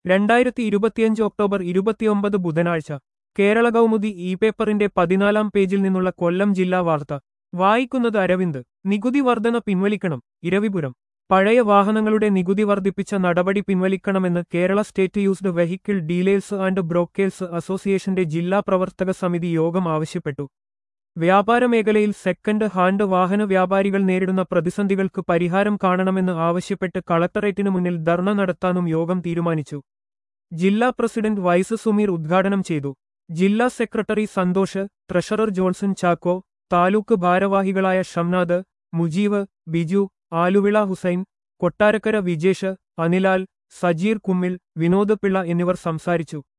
രണ്ടായിരത്തി ഇരുപത്തിയഞ്ച് ഒക്ടോബർ ഇരുപത്തിയൊമ്പത് ബുധനാഴ്ച കേരള കൗമുദി ഇ പേപ്പറിന്റെ പതിനാലാം പേജിൽ നിന്നുള്ള കൊല്ലം ജില്ലാ വാർത്ത വായിക്കുന്നത് അരവിന്ദ് നികുതി വർധന പിൻവലിക്കണം ഇരവിപുരം പഴയ വാഹനങ്ങളുടെ നികുതി വർദ്ധിപ്പിച്ച നടപടി പിൻവലിക്കണമെന്ന് Kerala state used vehicle dealers and brokers അസോസിയേഷന്റെ ജില്ലാ പ്രവർത്തക സമിതി യോഗം ആവശ്യപ്പെട്ടു വ്യാപാര മേഖലയിൽ സെക്കൻഡ് ഹാൻഡ് വാഹന വ്യാപാരികൾ നേരിടുന്ന പ്രതിസന്ധികൾക്ക് പരിഹാരം കാണണമെന്ന് ആവശ്യപ്പെട്ട് കളക്ടറേറ്റിനു മുന്നിൽ ധർണ നടത്താനും യോഗം തീരുമാനിച്ചു ജില്ലാ പ്രസിഡന്റ് വൈസ് സുമീർ ഉദ്ഘാടനം ചെയ്തു ജില്ലാ സെക്രട്ടറി സന്തോഷ് ട്രഷറർ ജോൺസൺ ചാക്കോ താലൂക്ക് ഭാരവാഹികളായ ഷംനാദ് മുജീവ് ബിജു ആലുവിള ഹുസൈൻ കൊട്ടാരക്കര വിജേഷ് അനിലാൽ സജീർ കുമ്മിൽ വിനോദ് പിള്ള എന്നിവർ സംസാരിച്ചു